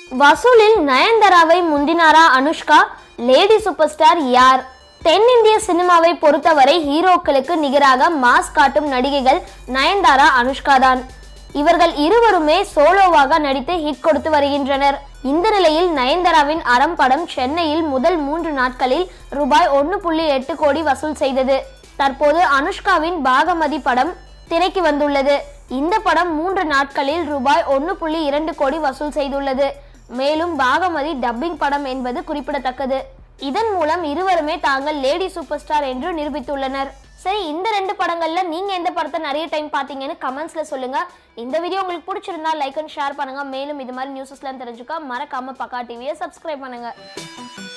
வசூலில் நயன்தாராவை முந்தினாரா அனுஷ்கா லேடி சூப்பர் ஸ்டார் யார் தென்னிந்திய சினிமாவை பொறுத்தவரை ஹீரோக்களுக்கு நிகராக மாஸ் காட்டும் நடிகைகள் நயன்தாரா அனுஷ்கா தான் இவர்கள் இருவருமே சோலோவாக நடித்து ஹிட் கொடுத்து வருகின்றனர் இந்த நிலையில் நயன்தாராவின் அறம் படம் சென்னையில் முதல் மூன்று நாட்களில் ரூபாய் ஒன்று புள்ளி எட்டு கோடி வசூல் செய்தது தற்போது அனுஷ்காவின் பாகமதி படம் திரைக்கு வந்துள்ளது இந்த படம் மூன்று நாட்களில் ரூபாய் ஒன்று புள்ளி இரண்டு கோடி வசூல் செய்துள்ளது மேலும் பாகமதி டப்பிங் படம் என்பது குறிப்பிடத்தக்கது இதன் மூலம் இருவருமே தாங்கள் லேடி சூப்பர் ஸ்டார் என்று நிரூபித்துள்ளனர் சரி இந்த ரெண்டு படங்கள்ல நீங்க எந்த படத்தை நிறைய டைம் பாத்தீங்கன்னு கமெண்ட்ஸ்ல சொல்லுங்க இந்த வீடியோ உங்களுக்கு பிடிச்சிருந்தா லைக் அண்ட் ஷேர் பண்ணுங்க மேலும் இது மாதிரி நியூஸஸ்லாம் தெரிஞ்சுக்க மறக்காம பக்கா டிவியை சப்ஸ்கிரைப் பண்ணுங்க